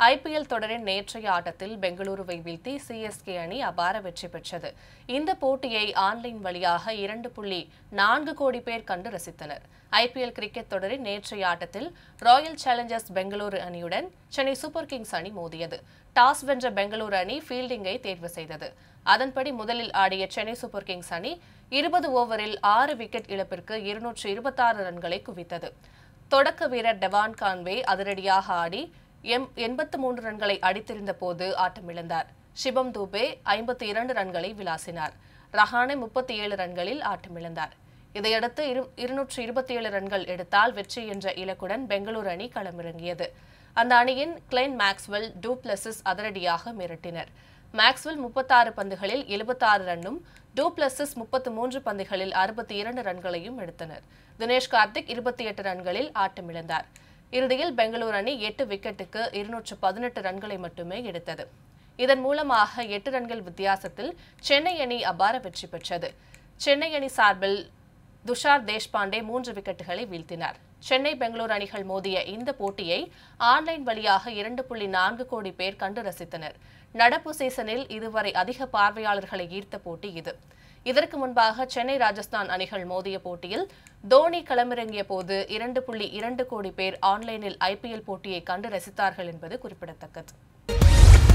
IPL தொடரின் நேற்றைய ஆட்டத்தில் பெங்களூருவை வீழ்த்தி சிஎஸ்கே அணி அபார வெற்றி பெற்றது இந்த போட்டியை ஆன்லைன் வழியாக இரண்டு புள்ளி நான்கு கோடி பேர் கண்டு ரசித்தனர் ஐபிஎல் கிரிக்கெட் தொடரின் நேற்றைய ஆட்டத்தில் ராயல் சேலஞ்சர்ஸ் பெங்களூரு அணியுடன் சென்னை சூப்பர் கிங்ஸ் அணி மோதியது டாஸ் வென்ற பெங்களூரு அணி ஃபீல்டிங்கை தேர்வு செய்தது அதன்படி முதலில் ஆடிய சென்னை சூப்பர் கிங்ஸ் அணி இருபது ஓவரில் ஆறு விக்கெட் இழப்பிற்கு இருநூற்று இருபத்தாறு ரன்களை குவித்தது தொடக்க வீரர் டெவான் கான்வே அதிரடியாக ஆடி எம் எண்பத்து மூன்று ரன்களை அடித்திருந்த போது ஆட்டமிழந்தார் சிவம் தூபே ஐம்பத்தி இரண்டு ரன்களை விளாசினார் ரஹானே முப்பத்தி ஏழு ரன்களில் ஆட்டமிழந்தார் இதையடுத்து இரு இருநூற்று இருபத்தி ஏழு ரன்கள் எடுத்தால் வெற்றி என்ற இலக்குடன் பெங்களூரு அணி களமிறங்கியது அந்த அணியின் கிளைன் மேக்ஸ்வெல் டூப்ளசிஸ் அதிரடியாக மிரட்டினர் மேக்ஸ்வெல் முப்பத்தாறு பந்துகளில் எழுபத்தாறு ரன்னும் டூப்ளசிஸ் முப்பத்து மூன்று பந்துகளில் அறுபத்தி இரண்டு ரன்களையும் எடுத்தனர் தினேஷ் கார்த்திக் இருபத்தி எட்டு ரன்களில் ஆட்டமிழந்தார் இறுதியில் பெங்களூரு அணி எட்டு விக்கெட்டுக்கு இருநூற்று பதினெட்டு ரன்களை மட்டுமே எடுத்தது இதன் மூலமாக எட்டு ரன்கள் வித்தியாசத்தில் சென்னை அணி அபார வெற்றி பெற்றது சென்னை அணி சார்பில் துஷார் தேஷ்பாண்டே மூன்று விக்கெட்டுகளை வீழ்த்தினார் சென்னை பெங்களூரு அணிகள் மோதிய இந்த போட்டியை ஆன்லைன் வழியாக இரண்டு புள்ளி நான்கு கோடி பேர் கண்டு ரசித்தனர் நடப்பு சீசனில் இதுவரை அதிக பார்வையாளர்களை ஈர்த்த போட்டி இது இதற்கு முன்பாக சென்னை ராஜஸ்தான் அணிகள் மோதிய போட்டியில் தோனி களமிறங்கிய போது இரண்டு புள்ளி இரண்டு கோடி பேர் ஆன்லைனில் ஐபிஎல் போட்டியை கண்டு ரசித்தார்கள் என்பது குறிப்பிடத்தக்கது